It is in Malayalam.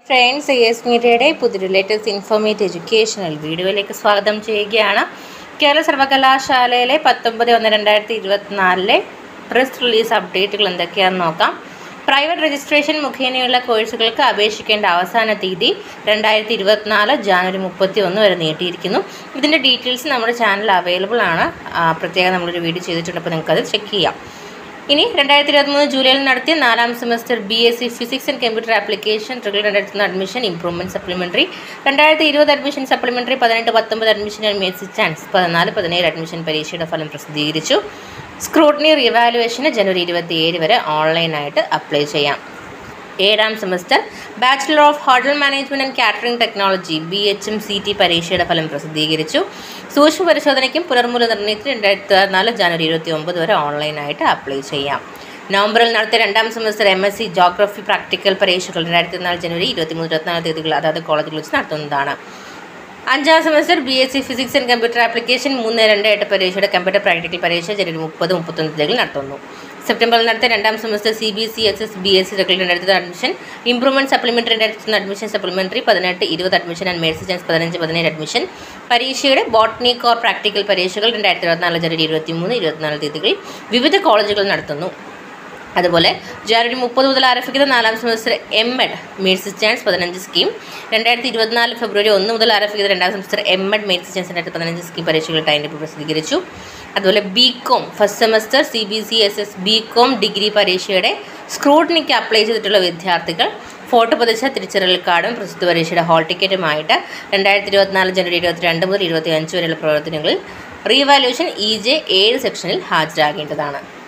ഫ്രണ്ട്സ് എ എസ് മീഡിയയുടെ പുതിയൊരു ലേറ്റസ്റ്റ് ഇൻഫോർമേറ്റീവ് എഡ്യൂക്കേഷണൽ വീഡിയോയിലേക്ക് സ്വാഗതം ചെയ്യുകയാണ് കേരള സർവകലാശാലയിലെ പത്തൊമ്പത് ഒന്ന് രണ്ടായിരത്തി ഇരുപത്തിനാലിലെ പ്രസ് റിലീസ് അപ്ഡേറ്റുകൾ എന്തൊക്കെയാണെന്ന് നോക്കാം പ്രൈവറ്റ് രജിസ്ട്രേഷൻ മുഖേനയുള്ള കോഴ്സുകൾക്ക് അപേക്ഷിക്കേണ്ട അവസാന തീയതി രണ്ടായിരത്തി ഇരുപത്തിനാല് ജാനുവരി മുപ്പത്തി ഒന്ന് വരെ നീട്ടിയിരിക്കുന്നു ഇതിൻ്റെ ഡീറ്റെയിൽസ് നമ്മുടെ ചാനൽ അവൈലബിൾ ആണ് ആ, പ്രത്യേകം നമ്മളൊരു വീഡിയോ ചെയ്തിട്ടുണ്ട് അപ്പോൾ നിങ്ങൾക്കത് ചെക്ക് ചെയ്യാം ഇനി രണ്ടായിരത്തി ഇരുപത്തിമൂന്ന് ജൂലൈയിൽ നടത്തിയ നാലാം semester B S C physics and computer application regular രണ്ടായിരത്തി അഡ്മിഷൻ ഇംപ്രൂവ്മെന്റ് സപ്ലിമെന്ററി രണ്ടായിരത്തി ഇരുപത് അഡ്മിഷൻ സപ്ലിമെന്ററി പതിനെട്ട് പത്തൊമ്പത് അഡ്മിഷൻ ആൻഡ് മേഴ്സി ചാൻസ് പതിനാല് പതിനേഴ് അഡ്മിഷൻ പരീക്ഷയുടെ ഫലം പ്രസിദ്ധീകരിച്ചു സ്ക്രൂട്ടനി റിവാലുവേഷന് ജനുവരി ഇരുപത്തിയേഴ് വരെ ഓൺലൈനായിട്ട് അപ്ലൈ ചെയ്യാം ഏഴാം semester bachelor of hotel management and catering technology B H M C T പരീക്ഷയുടെ ഫലം പ്രസിദ്ധീകരിച്ചു സൂക്ഷ്മ പരിശോധനയ്ക്കും പുനർമൂല നിർണ്ണയത്തിന് രണ്ടായിരത്തി പതിനാല് ജനുവരി ഇരുപത്തി ഒമ്പത് വരെ ഓൺലൈനായിട്ട് അപ്ലൈ ചെയ്യാം നവംബറിൽ നടത്തിയ രണ്ടാം semester M S C geography practical പരീക്ഷകൾ രണ്ടായിരത്തി നാല് ജനുവരി ഇരുപത്തിമൂന്ന് ഇരുപത്തിനാല് തീയതികൾ അതാത് കോളേജിൽ വെച്ച് നടത്തുന്നതാണ് അഞ്ചാം semester B S C physics and computer application മൂന്ന് രണ്ട് എട്ട് പരീക്ഷയുടെ കമ്പ്യൂട്ടർ പ്രാക്ടിക്കൽ പരീക്ഷ ജനുവരി മുപ്പത് മുപ്പത്തൊന്ന് തീയതികൾ നടത്തുന്നു സെപ്റ്റംബറിൽ നടത്തിയ രണ്ടാം semester C B C S S B S C regular രണ്ടായിരത്തി അഡ്മിഷൻ ഇംപ്രൂവ്മെന്റ് സപ്ലിമെന്ററി രണ്ടായിരത്തി അഡ്മിഷൻ സപ്ലിമെന്ററി പതിനെട്ട് ഇരുപത് അഡ്മിഷൻ ആൻഡ് മേഴ്സി ചാൻസ് പതിനഞ്ച് പതിനേഴ് അഡ്മിഷൻ പരീക്ഷയുടെ ബോട്ടണി കോർ പ്രാക്ടിക്കൽ പരീക്ഷകൾ രണ്ടായിരത്തി ഇരുപത്തിനാല് ജനുവരി ഇരുപത്തി മൂന്ന് ഇരുപത്തിനാല് തീയതികളിൽ വിവിധ കോളേജുകൾ നടത്തുന്നു അതുപോലെ ജനുവരി മുപ്പത് മുതൽ ആരംഭിക്കുന്ന നാലാം semester M Ed mercy chance പതിനഞ്ച് സ്കീം രണ്ടായിരത്തി ഇരുപത്തിനാല് ഫെബ്രുവരി ഒന്ന് മുതൽ ആരംഭിക്കുന്ന രണ്ടാം semester M Ed mercy chance രണ്ടായിരത്തി പതിനഞ്ച് സ്കീം പരീക്ഷകൾ ടൈം ടേബിൾ പ്രസിദ്ധീകരിച്ചു അതുപോലെ B Com first semester C B C S S B Com degree പരീക്ഷയുടെ സ്ക്രൂട്ടനിക്ക് അപ്ലൈ ചെയ്തിട്ടുള്ള വിദ്യാർത്ഥികൾ ഫോട്ടോ പതിച്ച തിരിച്ചറിയൽ കാർഡും പ്രസിദ്ധ പരീക്ഷയുടെ ഹാൾ ടിക്കറ്റുമായിട്ട് രണ്ടായിരത്തി ഇരുപത്തിനാല് ജനുവരി ഇരുപത്തിരണ്ട് മുതൽ ഇരുപത്തി അഞ്ച് വരെയുള്ള പ്രവർത്തനങ്ങളിൽ റീവാലുവേഷൻ ഇ ജെ ഏഴ് സെക്ഷനിൽ ഹാജരാകേണ്ടതാണ്